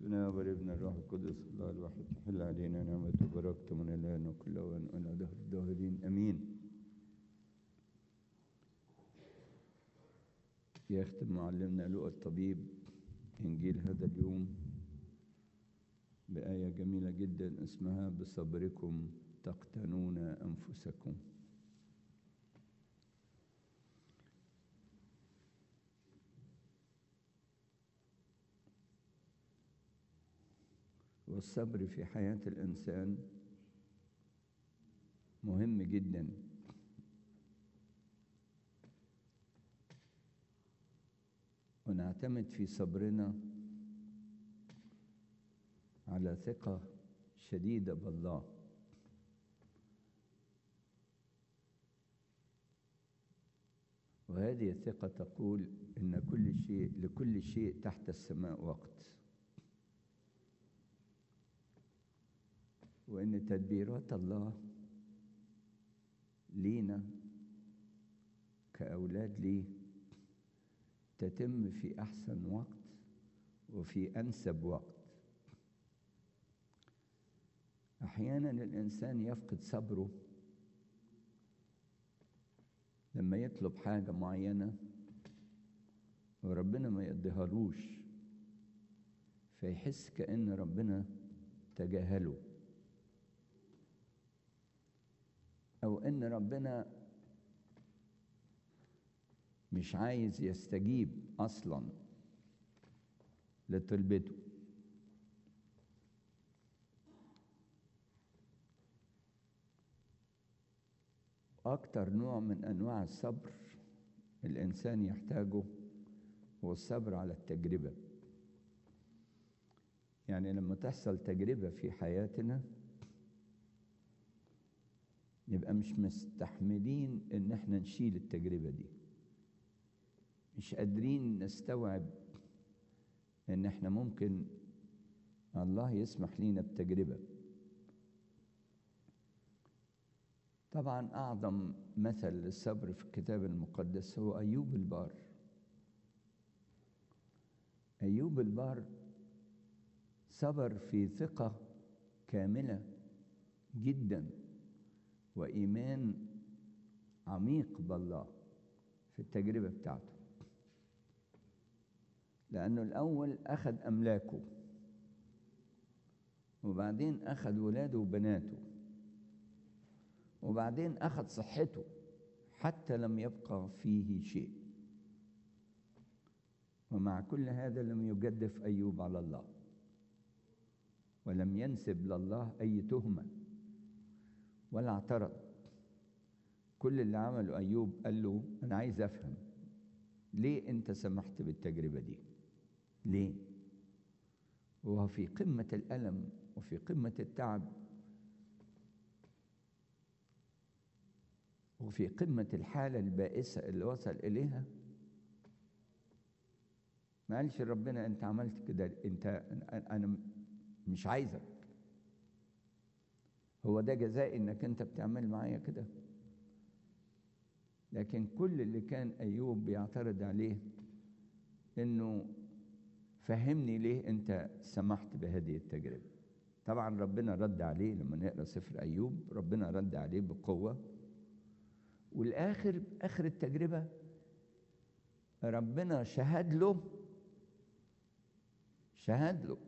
بنا وابن الروح القدس الله الواحد تحل علينا نعمة وبركة من الآن وكل وان وإلى دهر الداهرين أمين يختم معلمنا لؤى الطبيب إنجيل هذا اليوم بآية جميلة جدا اسمها بصبركم تقتنون أنفسكم والصبر في حياة الإنسان مهم جدا ونعتمد في صبرنا على ثقة شديدة بالله وهذه الثقة تقول إن كل شيء لكل شيء تحت السماء وقت وإن تدبيرات الله لينا كأولاد ليه تتم في أحسن وقت وفي أنسب وقت أحيانا الإنسان يفقد صبره لما يطلب حاجة معينة وربنا ما يديهالوش فيحس كأن ربنا تجاهله أو إن ربنا مش عايز يستجيب أصلا لطلبته أكتر نوع من أنواع الصبر الإنسان يحتاجه هو الصبر على التجربة يعني لما تحصل تجربة في حياتنا نبقى مش مستحملين إن احنا نشيل التجربة دي مش قادرين نستوعب إن احنا ممكن الله يسمح لينا بتجربة طبعا أعظم مثل للصبر في الكتاب المقدس هو أيوب البار أيوب البار صبر في ثقة كاملة جدا وإيمان عميق بالله في التجربة بتاعته لأنه الأول أخذ أملاكه وبعدين أخذ ولاده وبناته وبعدين أخذ صحته حتى لم يبقى فيه شيء ومع كل هذا لم يجدف أيوب على الله ولم ينسب لله أي تهمة ولا اعترض كل اللي عمله أيوب قال له أنا عايز أفهم ليه أنت سمحت بالتجربة دي ليه وهو في قمة الألم وفي قمة التعب وفي قمة الحالة البائسة اللي وصل إليها ما قالش ربنا أنت عملت كده أنت أنا مش عايزك هو ده جزاء إنك أنت بتعمل معايا كده لكن كل اللي كان أيوب بيعترض عليه إنه فهمني ليه أنت سمحت بهذه التجربة طبعا ربنا رد عليه لما نقرأ سفر أيوب ربنا رد عليه بقوة والاخر اخر التجربه ربنا شهد له شهد له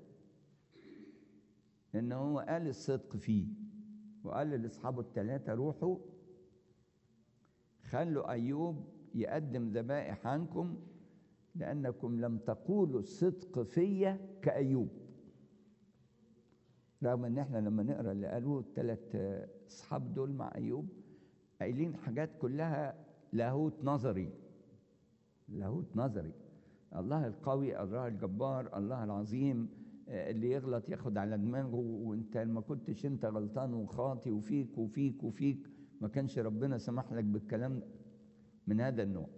ان هو قال الصدق فيه وقال لاصحابه الثلاثه روحوا خلوا ايوب يقدم ذبائح عنكم لانكم لم تقولوا الصدق فيا كايوب رغم ان احنا لما نقرا اللي قالوه الثلاث اصحاب دول مع ايوب قايلين حاجات كلها لاهوت نظري لاهوت نظري الله القوي الله الجبار الله العظيم اللي يغلط ياخد على دماغه وانت ما كنتش انت غلطان وخاطي وفيك وفيك وفيك ما كانش ربنا سمح لك بالكلام من هذا النوع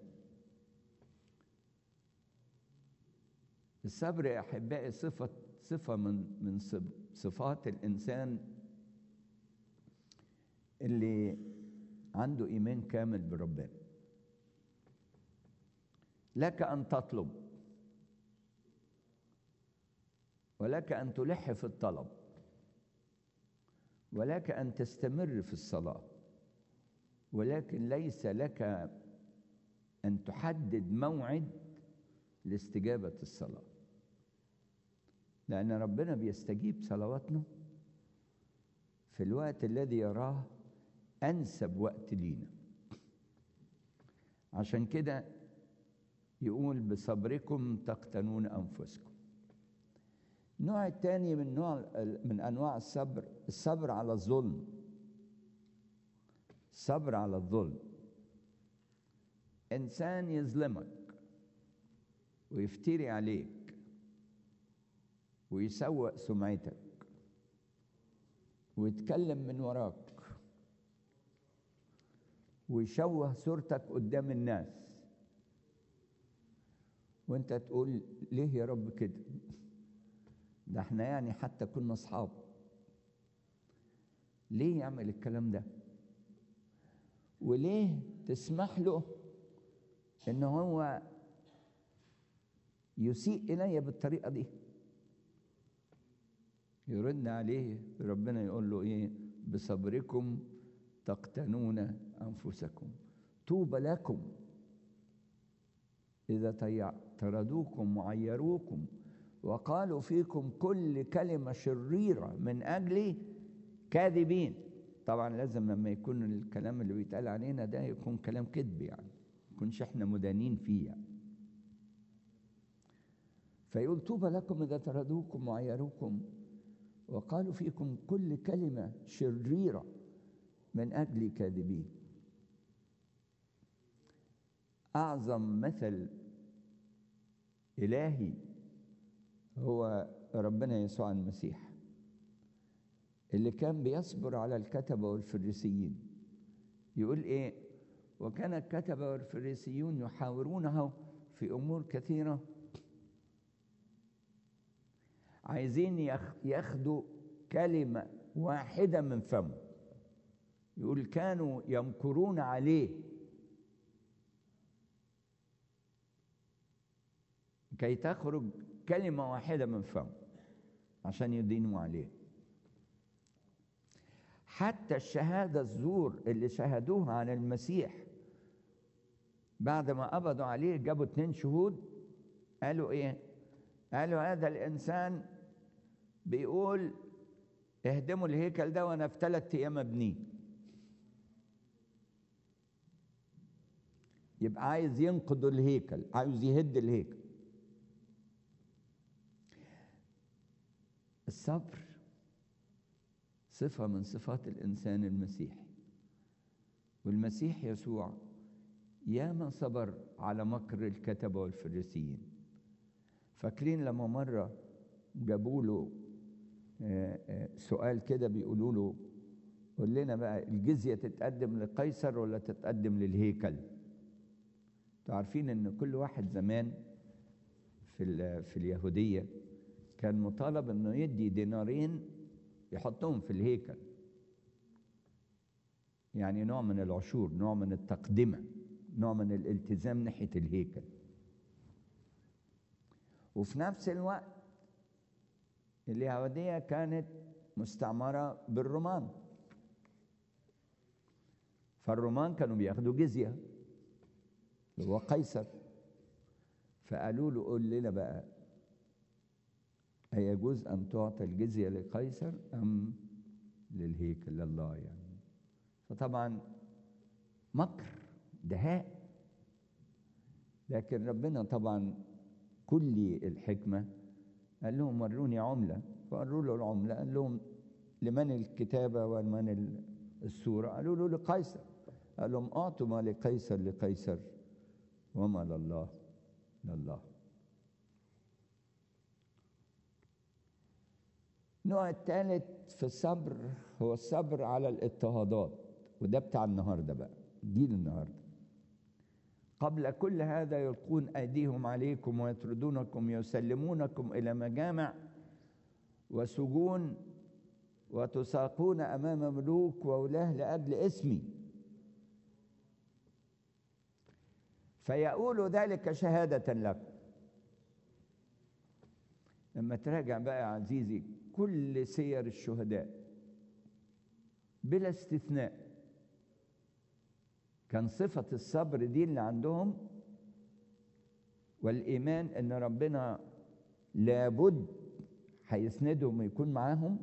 الصبر يا احبائي صفه صفه من من صفات الانسان اللي عنده ايمان كامل بربنا لك ان تطلب ولك ان تلح في الطلب ولك ان تستمر في الصلاه ولكن ليس لك ان تحدد موعد لاستجابه الصلاه لان ربنا بيستجيب صلواتنا في الوقت الذي يراه انسب وقت لينا عشان كده يقول بصبركم تقتنون انفسكم النوع الثاني من نوع من انواع الصبر الصبر على الظلم الصبر على الظلم انسان يظلمك ويفتري عليك ويسوء سمعتك ويتكلم من وراك ويشوه صورتك قدام الناس وانت تقول ليه يا رب كده ده احنا يعني حتى كنا اصحاب ليه يعمل الكلام ده وليه تسمح له ان هو يسيء الي بالطريقه دي يرد عليه ربنا يقول له ايه بصبركم تقتنون انفسكم طوبى لكم اذا طردوكم وعيروكم وقالوا فيكم كل كلمه شريره من اجل كاذبين طبعا لازم لما يكون الكلام اللي بيتقال علينا ده يكون كلام كذب يعني يكونش احنا مدانين فيه يعني. فيقول طوبى لكم اذا طردوكم وعيروكم وقالوا فيكم كل كلمه شريره من اجل كاذبين اعظم مثل الهي هو ربنا يسوع المسيح اللي كان بيصبر على الكتبه والفريسيين يقول ايه وكان الكتبه والفريسيون يحاورونه في امور كثيره عايزين ياخدوا كلمه واحده من فمه يقول كانوا يمكرون عليه كي تخرج كلمة واحدة من فمه عشان يدينوا عليه حتى الشهادة الزور اللي شهدوها عن المسيح بعد ما قبضوا عليه جابوا اتنين شهود قالوا ايه قالوا هذا الانسان بيقول اهدموا الهيكل ده وانا في ثلاث ايام ابنيه يبقى عايز ينقض الهيكل عايز يهد الهيكل الصبر صفة من صفات الإنسان المسيحي والمسيح يسوع ياما صبر على مكر الكتبة والفريسيين فاكرين لما مرة جابوا له سؤال كده بيقولوا له قول لنا بقى الجزية تتقدم لقيصر ولا تتقدم للهيكل انتوا عارفين ان كل واحد زمان في في اليهوديه كان مطالب انه يدي دينارين يحطهم في الهيكل يعني نوع من العشور نوع من التقدمه نوع من الالتزام ناحيه الهيكل وفي نفس الوقت اليهوديه كانت مستعمره بالرومان فالرومان كانوا بياخدوا جزيه اللي هو قيصر فقالوا له قول لنا بقى أيجوز أن تعطى الجزية لقيصر أم للهيكل لله يعني فطبعا مكر دهاء لكن ربنا طبعا كل الحكمة قال لهم وروني عملة فقالوا له العملة قال لهم لمن الكتابة ومن السورة قالوا له لقيصر قال لهم أعطوا ما لقيصر لقيصر وما لله لله النوع الثالث في الصبر هو الصبر على الاضطهادات وده بتاع النهارده بقى جيل النهارده قبل كل هذا يلقون ايديهم عليكم ويطردونكم يسلمونكم الى مجامع وسجون وتساقون امام ملوك وولاه لاجل اسمي فيقول ذلك شهاده لكم لما تراجع بقى يا عزيزي كل سير الشهداء بلا استثناء كان صفة الصبر دي اللي عندهم والإيمان إن ربنا لابد هيسندهم ويكون معاهم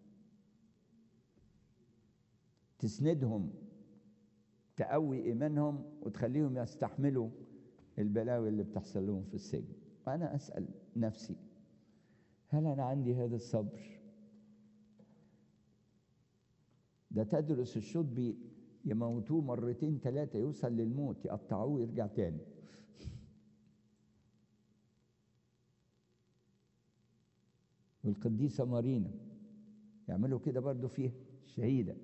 تسندهم تقوي إيمانهم وتخليهم يستحملوا البلاوي اللي بتحصل لهم في السجن وأنا أسأل نفسي هل أنا عندي هذا الصبر؟ ده تدرس الشطبي يموتوه مرتين ثلاثة يوصل للموت يقطعوه ويرجع تاني والقديسة مارينا يعملوا كده برضو فيها شهيدة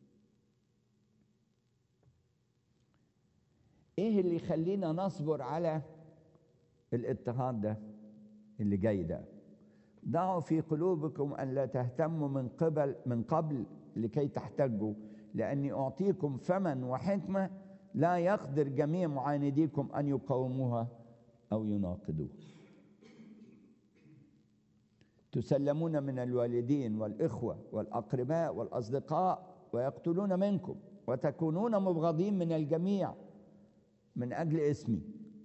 ايه اللي يخلينا نصبر على الاضطهاد ده اللي جاي ده ضعوا في قلوبكم ان لا تهتموا من قبل من قبل لكي تحتجوا لاني اعطيكم فما وحكمه لا يقدر جميع معانديكم ان يقاوموها او يناقضوها تسلمون من الوالدين والاخوه والاقرباء والاصدقاء ويقتلون منكم وتكونون مبغضين من الجميع من اجل اسمي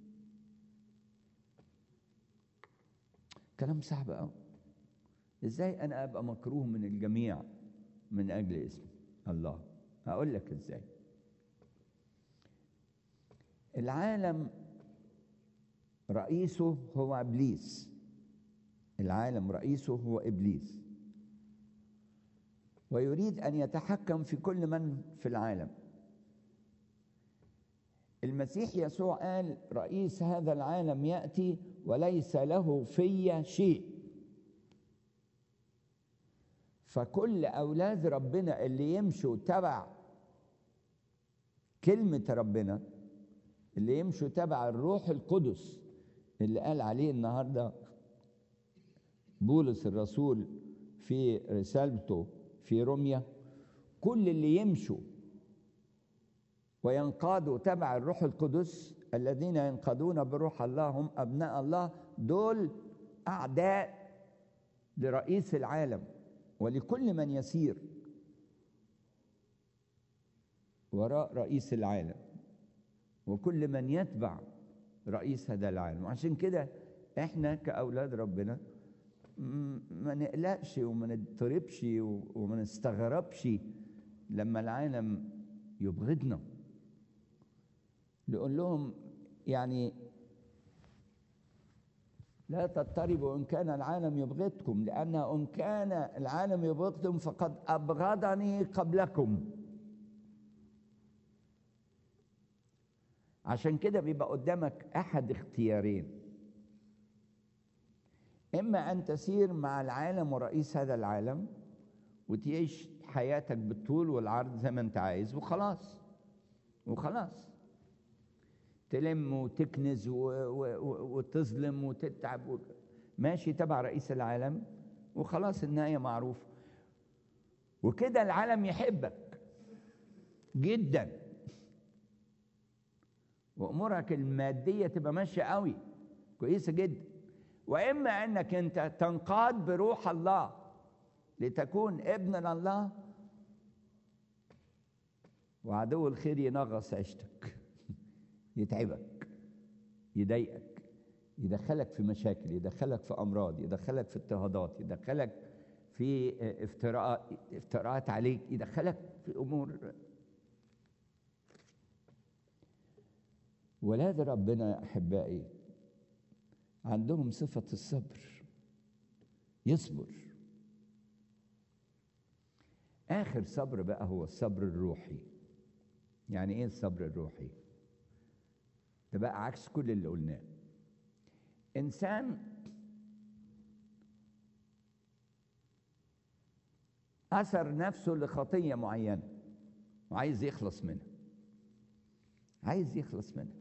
كلام صعب قوي ازاي انا ابقى مكروه من الجميع من اجل اسمي الله هقول لك ازاي العالم رئيسه هو ابليس العالم رئيسه هو ابليس ويريد ان يتحكم في كل من في العالم المسيح يسوع قال رئيس هذا العالم ياتي وليس له في شيء فكل اولاد ربنا اللي يمشوا تبع كلمه ربنا اللي يمشوا تبع الروح القدس اللي قال عليه النهارده بولس الرسول في رسالته في روميا كل اللي يمشوا وينقادوا تبع الروح القدس الذين ينقادون بروح الله هم ابناء الله دول اعداء لرئيس العالم ولكل من يسير وراء رئيس العالم وكل من يتبع رئيس هذا العالم وعشان كده احنا كاولاد ربنا ما نقلقش وما نضطربش وما نستغربش لما العالم يبغضنا نقول لهم يعني لا تضطربوا ان كان العالم يبغضكم لان ان كان العالم يبغضكم فقد ابغضني قبلكم عشان كده بيبقى قدامك احد اختيارين اما ان تسير مع العالم ورئيس هذا العالم وتعيش حياتك بالطول والعرض زي ما انت عايز وخلاص وخلاص تلم وتكنز و... و... وتظلم وتتعب و... ماشي تبع رئيس العالم وخلاص النهايه معروفه وكده العالم يحبك جدا وامورك الماديه تبقى ماشيه قوي كويسه جدا واما انك انت تنقاد بروح الله لتكون ابن الله وعدو الخير ينغص عيشتك يتعبك يضايقك يدخلك في مشاكل يدخلك في امراض يدخلك في اضطهادات يدخلك في افتراء افتراءات عليك يدخلك في امور ولاد ربنا يا احبائي عندهم صفه الصبر يصبر اخر صبر بقى هو الصبر الروحي يعني ايه الصبر الروحي ده بقى عكس كل اللي قلناه انسان اثر نفسه لخطيه معينه وعايز يخلص منها عايز يخلص منها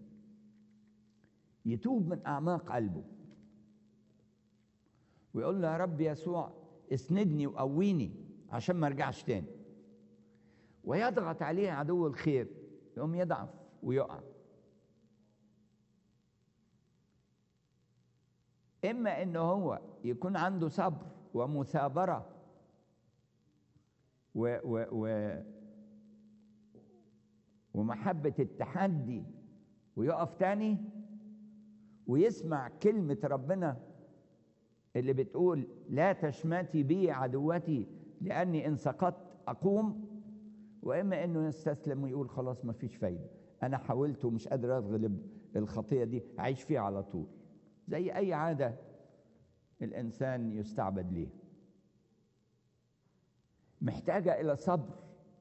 يتوب من اعماق قلبه ويقول له يا رب يسوع اسندني وقويني عشان ما ارجعش تاني ويضغط عليه عدو الخير يقوم يضعف ويقع اما ان هو يكون عنده صبر ومثابره و و و ومحبه التحدي ويقف تاني ويسمع كلمه ربنا اللي بتقول لا تشمتي بي عدوتي لاني ان سقطت اقوم واما انه يستسلم ويقول خلاص ما فيش فايده انا حاولت ومش قادر اغلب الخطيه دي اعيش فيها على طول زي اي عاده الانسان يستعبد ليها محتاجه الى صبر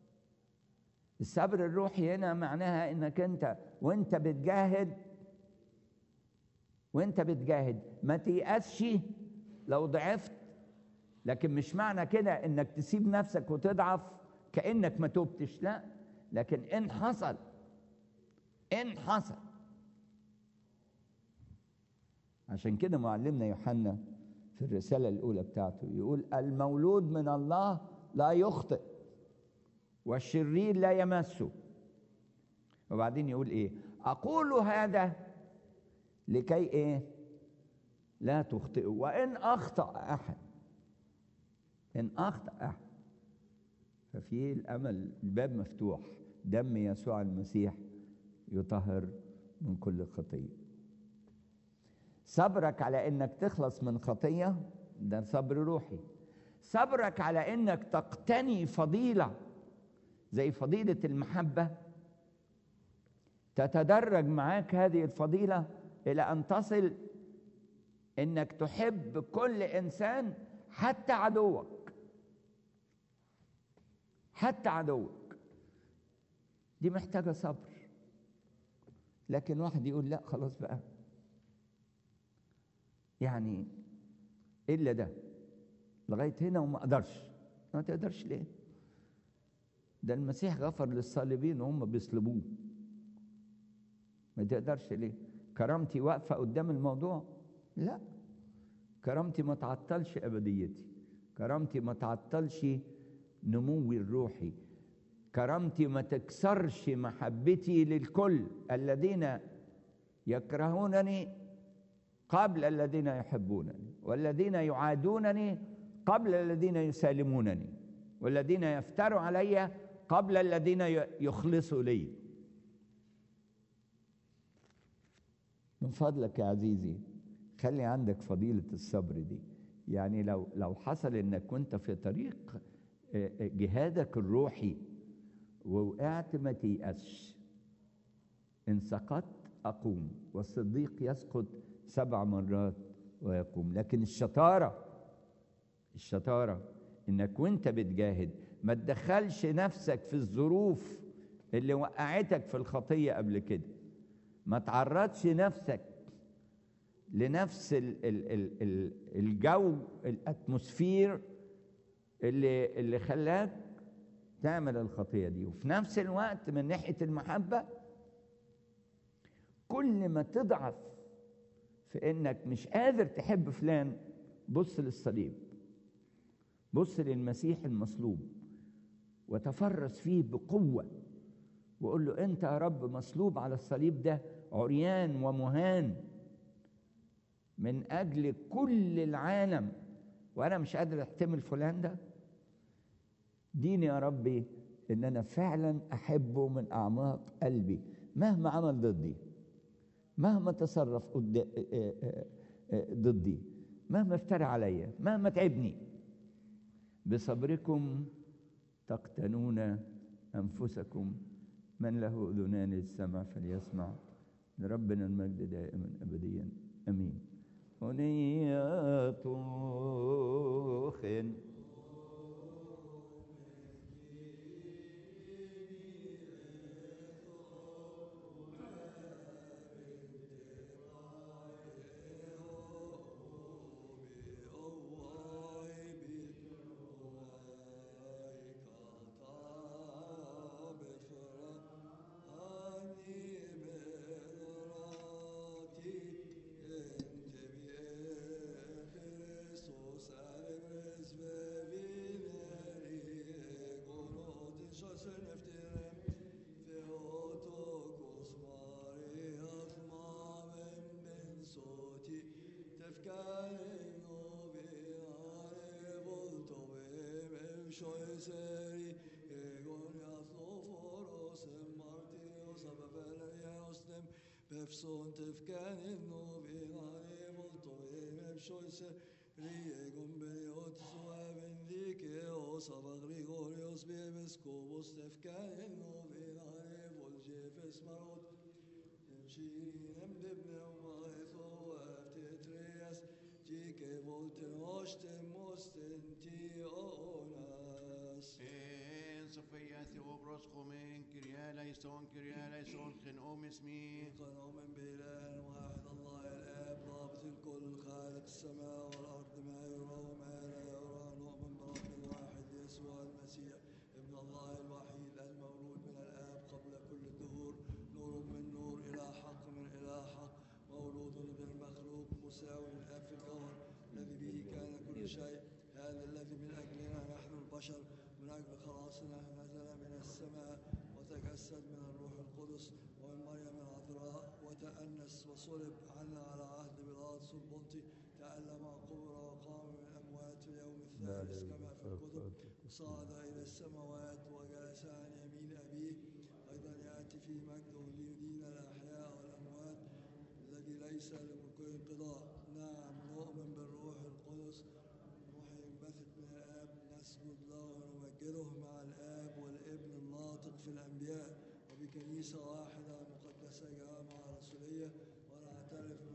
الصبر الروحي هنا معناها انك انت وانت بتجاهد وانت بتجاهد ما تيأسش لو ضعفت لكن مش معنى كده انك تسيب نفسك وتضعف كانك ما توبتش لا لكن ان حصل ان حصل عشان كده معلمنا يوحنا في الرساله الاولى بتاعته يقول المولود من الله لا يخطئ والشرير لا يمسه وبعدين يقول ايه اقول هذا لكي ايه لا تخطئوا وان اخطا احد ان اخطا احد ففي الامل الباب مفتوح دم يسوع المسيح يطهر من كل خطيه صبرك على انك تخلص من خطيه ده صبر روحي صبرك على انك تقتني فضيله زي فضيله المحبه تتدرج معاك هذه الفضيله الى ان تصل انك تحب كل انسان حتى عدوك حتى عدوك دي محتاجه صبر لكن واحد يقول لا خلاص بقى يعني الا ده لغايه هنا وما اقدرش ما تقدرش ليه ده المسيح غفر للصالبين وهم بيصلبوه ما تقدرش ليه كرامتي واقفه قدام الموضوع لا كرامتي ما تعطلش ابديتي كرامتي ما تعطلش نموي الروحي كرامتي ما تكسرش محبتي للكل الذين يكرهونني قبل الذين يحبونني والذين يعادونني قبل الذين يسالمونني والذين يفتروا علي قبل الذين يخلصوا لي من فضلك يا عزيزي خلي عندك فضيلة الصبر دي يعني لو لو حصل انك كنت في طريق جهادك الروحي ووقعت ما تيأسش ان سقطت اقوم والصديق يسقط سبع مرات ويقوم لكن الشطاره الشطاره انك وانت بتجاهد ما تدخلش نفسك في الظروف اللي وقعتك في الخطيه قبل كده ما تعرضش نفسك لنفس ال ال ال ال الجو الاتموسفير اللي اللي خلاك تعمل الخطيه دي وفي نفس الوقت من ناحيه المحبه كل ما تضعف في انك مش قادر تحب فلان بص للصليب بص للمسيح المصلوب وتفرس فيه بقوه وقول له انت يا رب مصلوب على الصليب ده عريان ومهان من اجل كل العالم وانا مش قادر احتمل فلان ده ديني يا ربي ان انا فعلا احبه من اعماق قلبي مهما عمل ضدي مهما تصرف ضدي مهما افترى عليا مهما تعبني بصبركم تقتنون انفسكم من له اذنان للسمع فليسمع لربنا المجد دائما ابديا امين أنية خن shoiseri, egonias loforos, martios, abaveliaostem, befson tefkanin novinani, voltoim shoiser, riegum beniot suavin dikeos, avagrigorios bebescobos, tefkanin novinani, volgefes marot, Shirinem bibne umaetho aftetrias, Jike volten osten mosten ti onas. En Sofia Theobros Chomen, Kyria Laison, Kyria Laison, Chenom اسمي قنوم بإله واحد الله الآب ضابط الكل خالق السماء والأرض ما يرى وما لا يرى نؤمن برب واحد يسوع المسيح ابن الله الوحيد المولود من الآب قبل كل الدهور نور من نور إلى حق من إلى حق مولود غير مخلوق مساوي للآب في الجوهر الذي به كان كل شيء هذا الذي من أجلنا نحن البشر من أجل خلاصنا نزل من السماء وتجسد من الروح القدس ومن مريم العذراء وتأنس وصلب عنا على عهد بلاطس البنطي تألم وقبر وقام من الأموات في اليوم الثالث كما في الكتب صعد إلى السماوات وجلس عن يمين أبيه أيضا يأتي في مجده ليدين الأحياء والأموات الذي ليس لملكه انقضاء نعم نؤمن بالروح القدس روح ينبثق من الآب نسجد له ونمجده مع الآب والابن الناطق في الأنبياء وبكنيسة واحدة مقدسة جامعة رسولية ونعترف